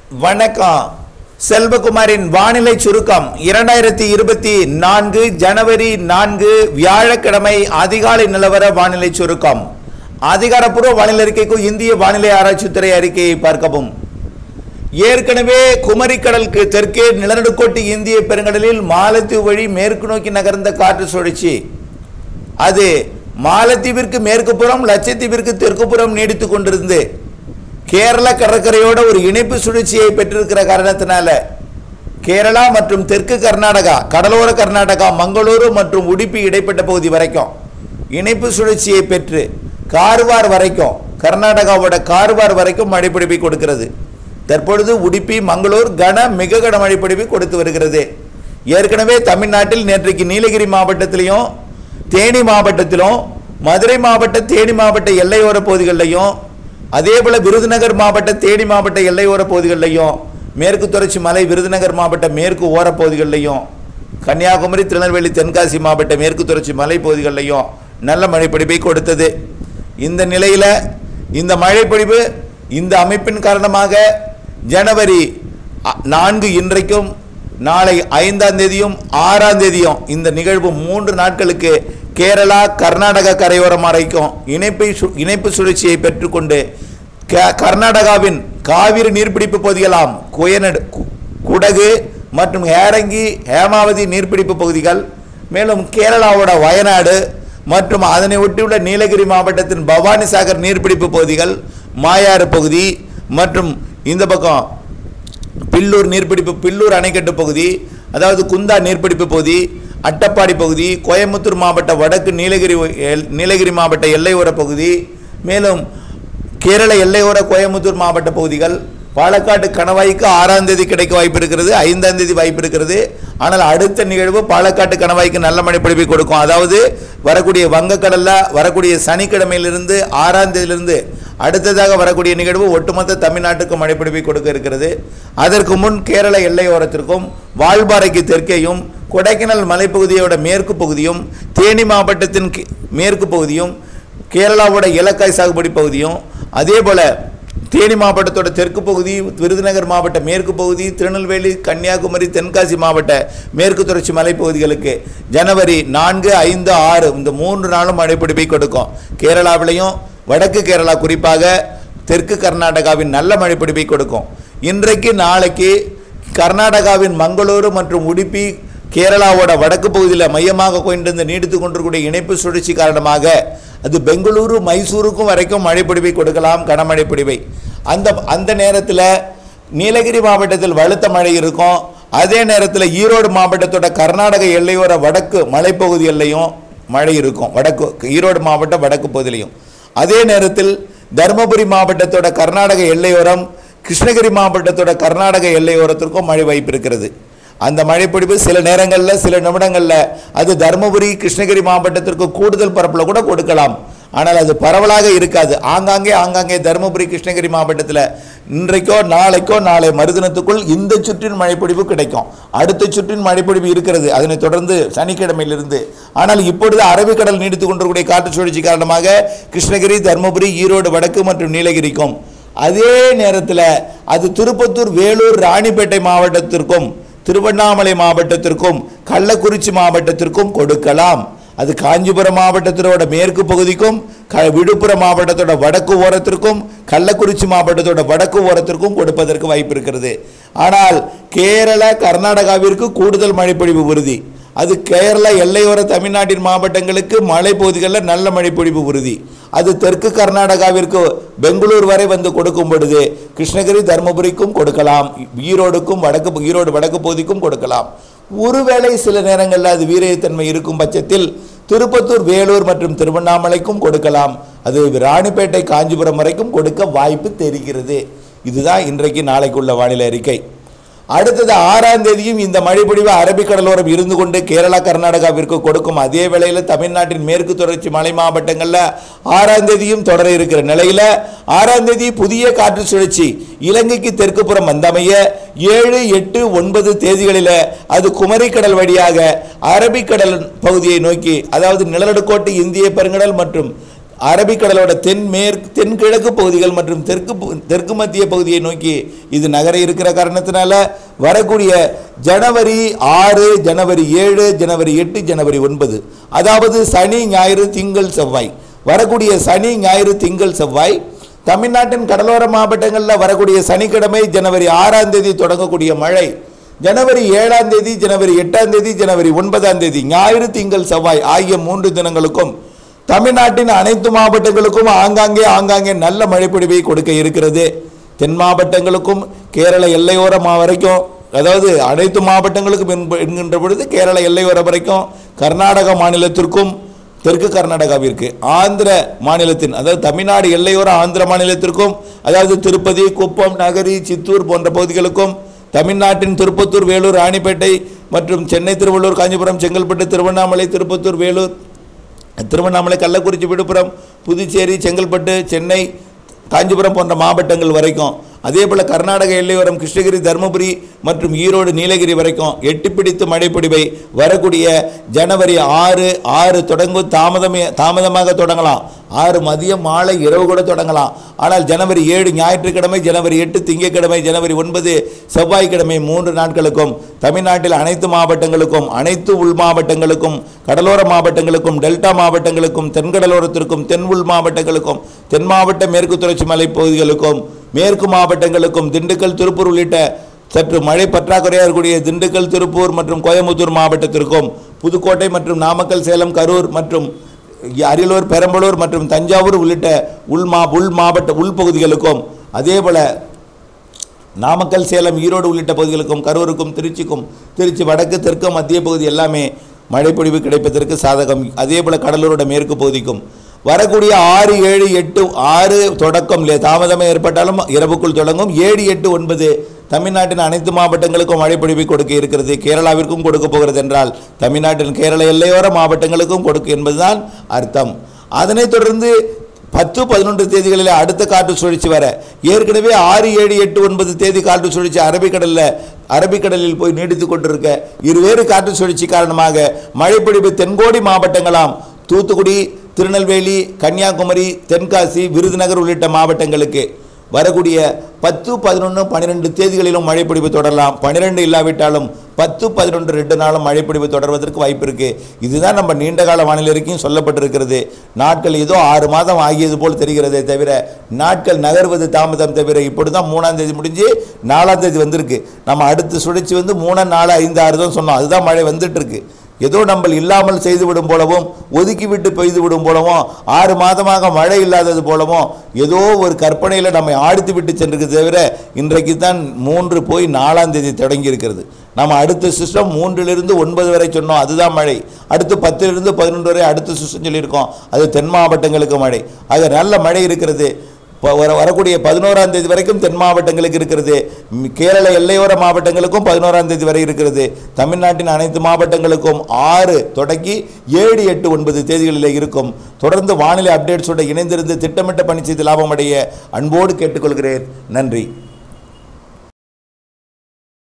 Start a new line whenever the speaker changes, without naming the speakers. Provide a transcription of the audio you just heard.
வணக்கம் செல்வகுமாரின் வானிலை சுருக்கம் இரண்டாயிரத்தி இருபத்தி நான்கு ஜனவரி நான்கு வியாழக்கிழமை அதிகாலை நிலவர வானிலை சுருக்கம் அதிகாரப்பூர்வ வானிலை அறிக்கைக்கு இந்திய வானிலை ஆராய்ச்சித்துறை அறிக்கையை பார்க்கவும் ஏற்கனவே குமரிக்கடலுக்கு தெற்கே நிலநடுக்கோட்டு இந்திய பெருங்கடலில் மாலத்தீவு வழி மேற்கு நோக்கி நகர்ந்த காற்று சுழற்சி அது மாலத்தீவிற்கு மேற்கு புறம் லட்சத்தீவிற்கு தெற்கு புறம் நீடித்து கொண்டிருந்து கேரள கடற்கரையோட ஒரு இணைப்பு சுழற்சியை பெற்றிருக்கிற காரணத்தினால கேரளா மற்றும் தெற்கு கர்நாடகா கடலோர கர்நாடகா மங்களூரு மற்றும் உடுப்பி இடைப்பட்ட பகுதி வரைக்கும் இணைப்பு சுழற்சியை பெற்று கார்வார் வரைக்கும் கர்நாடகாவோட கார்வார் வரைக்கும் மழைப்பிடிப்பை கொடுக்கிறது தற்பொழுது உடுப்பி மங்களூர் கன மிக கன மழைப்பிடிப்பை கொடுத்து வருகிறது ஏற்கனவே தமிழ்நாட்டில் நேற்றைக்கு நீலகிரி மாவட்டத்திலையும் தேனி மாவட்டத்திலும் மதுரை மாவட்ட தேனி மாவட்ட எல்லையோர பகுதிகளிலையும் அதே போல விருதுநகர் மாவட்ட தேனி மாவட்ட எல்லையோர பகுதிகளிலையும் மேற்கு தொடர்ச்சி மலை விருதுநகர் மாவட்ட மேற்கு ஓரப் பகுதிகளிலையும் கன்னியாகுமரி திருநெல்வேலி தென்காசி மாவட்ட மேற்கு தொடர்ச்சி மலை பகுதிகளிலையும் நல்ல மழைப்பிடிப்பை கொடுத்தது இந்த நிலையில இந்த மழைப்பொழிவு இந்த அமைப்பின் காரணமாக ஜனவரி அ- நான்கு இன்றைக்கும் நாளை ஐந்தாம் தேதியும் ஆறாம் தேதியும் இந்த நிகழ்வு மூன்று நாட்களுக்கு கேரளா கர்நாடகா கரையோரம் வரைக்கும் இணைப்பை சு- இணைப்பு சுழற்சியை பெற்றுக்கொண்டு க- கர்நாடகாவின் காவிரி நீர்பிடிப்பு பகுதிகளாம் குயநடு கு- குடகு மற்றும் ஹேரங்கி ஹேமாவதி நீர்பிடிப்பு பகுதிகள் மேலும் கேரளாவோட வயநாடு மற்றும் அதனை ஒட்டியுள்ள நீலகிரி மாவட்டத்தின் பவானிசாகர் நீர்பிடிப்பு பகுதிகள் மாயாறு பகுதி மற்றும் இந்த பக்கம் பில்லூர் நீர்பிடிப்பு பில்லூர் அணைக்கட்டு பகுதி அதாவது குந்தா நீர்பிடிப்பு பகுதி அட்டப்பாடி பகுதி கோயம்புத்தூர் மாவட்ட வடக்கு நீலகிரி எல்- நீலகிரி மாவட்ட எல்லையோர பகுதி மேலும் கேரள எல்லையோர கோயம்புத்தூர் மாவட்ட பகுதிகள் பாலக்காடு கணவாய்க்கு ஆறாம் தேதி கிடைக்க வாய்ப்பு இருக்கிறது ஐந்தாம் தேதி வாய்ப்பு இருக்கிறது ஆனால் அடுத்த நிகழ்வு பாலக்காட்டு கணவாய்க்கு நல்ல மழை பொழிவை கொடுக்கும் அதாவது வரக்கூடிய வங்கக்கடல்ல வரக்கூடிய சனிக்கிழமையிலிருந்து ஆறாம் தேதியிலிருந்து அடுத்ததாக வரக்கூடிய நிகழ்வு ஒட்டுமொத்த தமிழ்நாட்டுக்கு மழைப்பிடிப்பை கொடுக்க இருக்கிறது அதற்கு முன் கேரள எல்லையோரத்திற்கும் வால்பாறைக்கு தெற்கேயும் கொடைக்கானல் மலைப்பகுதியோட மேற்கு பகுதியும் தேனி மாவட்டத்தின் கி- மேற்கு பகுதியும் கேரளாவோட இலக்காய் சாகுபடி பகுதியும் அதே போல தேனி மாவட்டத்தோட தெற்கு பகுதி விருதுநகர் மாவட்ட மேற்கு பகுதி திருநெல்வேலி கன்னியாகுமரி தென்காசி மாவட்ட மேற்கு தொடர்ச்சி மலைப்பகுதிகளுக்கு ஜனவரி நான்கு ஐந்து ஆறு இந்த மூன்று நாளும் மழைப்பிடிப்பை கொடுக்கும் கேரளாவிலையும் வடக்கு கேரளா குறிப்பாக தெற்கு கர்நாடகாவின் நல்ல மழைப்பிடிப்பை கொடுக்கும் இன்றைக்கு நாளைக்கு கர்நாடகாவின் மங்களூரு மற்றும் உடுப்பி கேரளாவோட வடக்கு பகுதியில் மையமாக கொண்டிருந்து நீடித்து கொண்டிருக்கூடிய இணைப்பு சுழற்சி காரணமாக அது பெங்களூரு மைசூருக்கும் வரைக்கும் மழைப்பிடிவை கொடுக்கலாம் கனமழை பிடிவை அந்த அந்த நேரத்தில் நீலகிரி மாவட்டத்தில் வலுத்த மழை இருக்கும் அதே நேரத்தில் ஈரோடு மாவட்டத்தோட கர்நாடக எல்லையோர வடக்கு மலைப்பகுதிகளிலையும் மழை இருக்கும் வடக்கு ஈரோடு மாவட்டம் வடக்கு பகுதியிலையும் அதே நேரத்தில் தருமபுரி மாவட்டத்தோட கர்நாடக எல்லையோரம் கிருஷ்ணகிரி மாவட்டத்தோட கர்நாடக எல்லையோரத்திற்கும் மழை வாய்ப்பு இருக்கிறது அந்த மழைப்பிடிப்பு சில நேரங்களில் சில நிமிடங்களில் அது தருமபுரி கிருஷ்ணகிரி மாவட்டத்திற்கு கூடுதல் பரப்பில் கூட கொடுக்கலாம் ஆனால் அது பரவலாக இருக்காது ஆங்காங்கே ஆங்காங்கே தருமபுரி கிருஷ்ணகிரி மாவட்டத்தில் இன்றைக்கோ நாளைக்கோ நாளை மறுதினத்துக்குள் இந்த சுற்றின் மழைப்பொழிவு கிடைக்கும் அடுத்த சுற்றின் மழைப்பொழிவு இருக்கிறது அதனைத் தொடர்ந்து சனிக்கிழமையிலிருந்து ஆனால் இப்பொழுது அரபிக்கடல் நீடித்து கொண்டிருக்கூடிய காற்று சுழற்சி காரணமாக கிருஷ்ணகிரி தருமபுரி ஈரோடு வடக்கு மற்றும் நீலகிரிக்கும் அதே நேரத்தில் அது திருப்பத்தூர் வேலூர் ராணிப்பேட்டை மாவட்டத்திற்கும் திருவண்ணாமலை மாவட்டத்திற்கும் கள்ளக்குறிச்சி மாவட்டத்திற்கும் கொடுக்கலாம் அது காஞ்சிபுரம் மாவட்டத்தோட மேற்கு பகுதிக்கும் க விழுப்புரம் மாவட்டத்தோட வடக்கு ஓரத்திற்கும் கள்ளக்குறிச்சி மாவட்டத்தோட வடக்கு ஓரத்திற்கும் கொடுப்பதற்கு வாய்ப்பு இருக்கிறது ஆனால் கேரள கர்நாடகாவிற்கு கூடுதல் மழைப்பொழிவு உறுதி அது கேரளா எல்லையோர தமிழ்நாட்டின் மாவட்டங்களுக்கு மலை பகுதிகளில் நல்ல மழைப்பொழிவு உறுதி அது தெற்கு கர்நாடகாவிற்கு பெங்களூர் வரை வந்து கொடுக்கும் பொழுது கிருஷ்ணகிரி தருமபுரிக்கும் கொடுக்கலாம் ஈரோடுக்கும் வடக்கு ஈரோடு வடக்கு பகுதிக்கும் கொடுக்கலாம் ஒருவேளை சில நேரங்களில் அது வீரியத்தன்மை இருக்கும் பட்சத்தில் திருப்பத்தூர் வேலூர் மற்றும் திருவண்ணாமலைக்கும் கொடுக்கலாம் அது ராணிப்பேட்டை காஞ்சிபுரம் வரைக்கும் கொடுக்க வாய்ப்பு தெரிகிறது இதுதான் இன்றைக்கு நாளைக்குள்ள வானிலை அறிக்கை அடுத்தது ஆறாம் தேதியும் இந்த மழைப்பொழிவு அரபிக்கடலோரம் இருந்து கொண்டு கேரளா கர்நாடகாவிற்கு கொடுக்கும் அதே வேளையில் தமிழ்நாட்டின் மேற்கு தொடர்ச்சி மலை மாவட்டங்களில் ஆறாம் தேதியும் தொடர இருக்கிற நிலையில் ஆறாம் தேதி புதிய காற்று சுழற்சி இலங்கைக்கு தெற்கு புறம் வந்தமைய ஏழு எட்டு ஒன்பது தேதிகளில் அது குமரிக்கடல் வழியாக அரபிக்கடல் பகுதியை நோக்கி அதாவது நிலநடுக்கோட்டு இந்திய பெருங்கடல் மற்றும் அரபிக்கடலோட தென்மேற்கு தென்கிழக்கு பகுதிகள் மற்றும் தெற்கு பு- தெற்கு மத்திய பகுதியை நோக்கி இது நகர இருக்கிற காரணத்தினால வரக்கூடிய ஜனவரி ஆறு ஜனவரி ஏழு ஜனவரி எட்டு ஜனவரி ஒன்பது அதாவது சனி ஞாயிறு திங்கள் செவ்வாய் வரக்கூடிய சனி ஞாயிறு திங்கள் செவ்வாய் தமிழ்நாட்டின் கடலோர மாவட்டங்களில் வரக்கூடிய சனிக்கிழமை ஜனவரி ஆறாம் தேதி தொடங்கக்கூடிய மழை ஜனவரி ஏழாம் தேதி ஜனவரி எட்டாம் தேதி ஜனவரி ஒன்பதாம் தேதி ஞாயிறு திங்கள் செவ்வாய் ஆகிய மூன்று தினங்களுக்கும் தமிழ்நாட்டின் அனைத்து மாவட்டங்களுக்கும் ஆங்காங்கே ஆங்காங்கே நல்ல மழைப்பொழிவை கொடுக்க இருக்கிறது தென் மாவட்டங்களுக்கும் கேரள எல்லையோர மா வரைக்கும் அதாவது அனைத்து மாவட்டங்களுக்கும் என்ப- என்கின்ற பொழுது கேரள எல்லையோரம் வரைக்கும் கர்நாடக மாநிலத்திற்கும் தெற்கு கர்நாடகாவிற்கு ஆந்திர மாநிலத்தின் அதாவது தமிழ்நாடு எல்லையோர ஆந்திர மாநிலத்திற்கும் அதாவது திருப்பதி குப்பம் நகரி சித்தூர் போன்ற பகுதிகளுக்கும் தமிழ்நாட்டின் திருப்பத்தூர் வேலூர் ராணிப்பேட்டை மற்றும் சென்னை திருவள்ளூர் காஞ்சிபுரம் செங்கல்பட்டு திருவண்ணாமலை திருப்பத்தூர் வேலூர் திருவண்ணாமலை கள்ளக்குறிச்சி விழுப்புரம் புதுச்சேரி செங்கல்பட்டு சென்னை காஞ்சிபுரம் போன்ற மாவட்டங்கள் வரைக்கும் அதே போல் கர்நாடக எல்லையோரம் கிருஷ்ணகிரி தருமபுரி மற்றும் ஈரோடு நீலகிரி வரைக்கும் எட்டு பிடித்து மழைப்பொடிவை வரக்கூடிய ஜனவரி ஆறு ஆறு தொடங்கும் தாமதமே தாமதமாக தொடங்கலாம் ஆறு மதியம் மாலை இரவு கூட தொடங்கலாம் ஆனால் ஜனவரி ஏழு ஞாயிற்றுக்கிழமை ஜனவரி எட்டு திங்கட்கிழமை ஜனவரி ஒன்பது செவ்வாய்க்கிழமை மூன்று நாட்களுக்கும் தமிழ்நாட்டில் அனைத்து மாவட்டங்களுக்கும் அனைத்து உள் மாவட்டங்களுக்கும் கடலோர மாவட்டங்களுக்கும் டெல்டா மாவட்டங்களுக்கும் தென்கடலோரத்திற்கும் தென் உள் மாவட்டங்களுக்கும் தென் மாவட்ட மேற்கு தொடர்ச்சி மலைப்பகுதிகளுக்கும் மேற்கு மாவட்டங்களுக்கும் திண்டுக்கல் திருப்பூர் உள்ளிட்ட சற்று மழை பற்றாக்குறையாக இருக்கக்கூடிய திண்டுக்கல் திருப்பூர் மற்றும் கோயம்புத்தூர் மாவட்டத்திற்கும் புதுக்கோட்டை மற்றும் நாமக்கல் சேலம் கரூர் மற்றும் அரியலூர் பெரம்பலூர் மற்றும் தஞ்சாவூர் உள்ளிட்ட உள் மா உள் மாவட்ட உள்பகுதிகளுக்கும் அதேபோல நாமக்கல் சேலம் ஈரோடு உள்ளிட்ட பகுதிகளுக்கும் கரூருக்கும் திருச்சிக்கும் திருச்சி வடக்கு தெற்கு மத்திய பகுதி எல்லாமே மழைப்பொழிவு கிடைப்பதற்கு சாதகம் அதே போல கடலூரோட மேற்கு பகுதிக்கும் வரக்கூடிய ஆறு ஏழு எட்டு ஆறு தொடக்கம் லே- தாமதமே ஏற்பட்டாலும் இரவுக்குள் தொடங்கும் ஏழு எட்டு ஒன்பது தமிழ்நாட்டின் அனைத்து மாவட்டங்களுக்கும் மழைப்பொழிவை கொடுக்க இருக்கிறது கேரளாவிற்கும் கொடுக்க போகிறது என்றால் தமிழ்நாட்டின் கேரள எல்லையோர மாவட்டங்களுக்கும் கொடுக்க என்பதுதான் அர்த்தம் அதனைத் தொடர்ந்து பத்து பதினொன்று தேதிகளில் அடுத்த காற்று சுழற்சி வர ஏற்கனவே ஆறு ஏழு எட்டு ஒன்பது தேதி காற்று சுழற்சி அரபிக்கடலில் அரபிக்கடலில் போய் நீடித்து கொண்டிருக்க இருவேறு காற்று சுழற்சி காரணமாக மழைப்பொழிவு தென்கோடி மாவட்டங்களாம் தூத்துக்குடி திருநெல்வேலி கன்னியாகுமரி தென்காசி விருதுநகர் உள்ளிட்ட மாவட்டங்களுக்கு வரக்கூடிய பத்து பதினொன்று பன்னிரெண்டு தேதிகளிலும் மழைப்பொழிவு தொடரலாம் பன்னிரெண்டு இல்லாவிட்டாலும் பத்து பதினொன்று ரெண்டு நாளும் மழைப்பொழிவு தொடர்வதற்கு வாய்ப்பு இருக்கு இதுதான் நம்ம நீண்டகால வானிலை அறிக்கையும் சொல்லப்பட்டிருக்கிறது நாட்கள் ஏதோ ஆறு மாதம் ஆகியது போல் தெரிகிறதே தவிர நாட்கள் நகர்வது தாமதம் தவிர இப்படி தான் மூணாம் தேதி முடிஞ்சு நாலாம் தேதி வந்திருக்கு நம்ம அடுத்த சுழற்சி வந்து மூணாம் நாலு ஐந்து ஆறு தான் சொன்னோம் அதுதான் மழை வந்துட்டு இருக்கு ஏதோ நம்ம இல்லாமல் செய்து விடும் போலவும் ஒதுக்கி விட்டு பெய்து விடும் போலவும் ஆறு மாதமாக மழை இல்லாதது போலவும் ஏதோ ஒரு கற்பனையில் நம்மை ஆடித்து விட்டு சென்றிருக்கு தவிர இன்றைக்கு தான் மூன்று போய் நாலாம் தேதி தொடங்கி இருக்கிறது நம்ம அடுத்த சிஸ்டம் மூன்றிலிருந்து ஒன்பது வரை சொன்னோம் அதுதான் மழை அடுத்து பத்திலிருந்து பதினொன்று வரை அடுத்த சிஸ்டம் சொல்லியிருக்கோம் அது தென் மாவட்டங்களுக்கு மழை ஆக நல்ல மழை இருக்கிறது இப்போ வர வரக்கூடிய பதினோராம் தேதி வரைக்கும் தென் மாவட்டங்களுக்கு இருக்கிறது ம், கேரள எல்லையோர மாவட்டங்களுக்கும் பதினோராம் தேதி வரை இருக்கிறது தமிழ்நாட்டின் அனைத்து மாவட்டங்களுக்கும் ஆறு தொடங்கி ஏழு எட்டு ஒன்பது தேதிகளில் இருக்கும் தொடர்ந்து வானிலை அப்டேட்ஸோடு இணைந்திருந்து திட்டமிட்ட பணி செய்து லாபம் அடைய அன்போடு கேட்டுக்கொள்கிறேன் நன்றி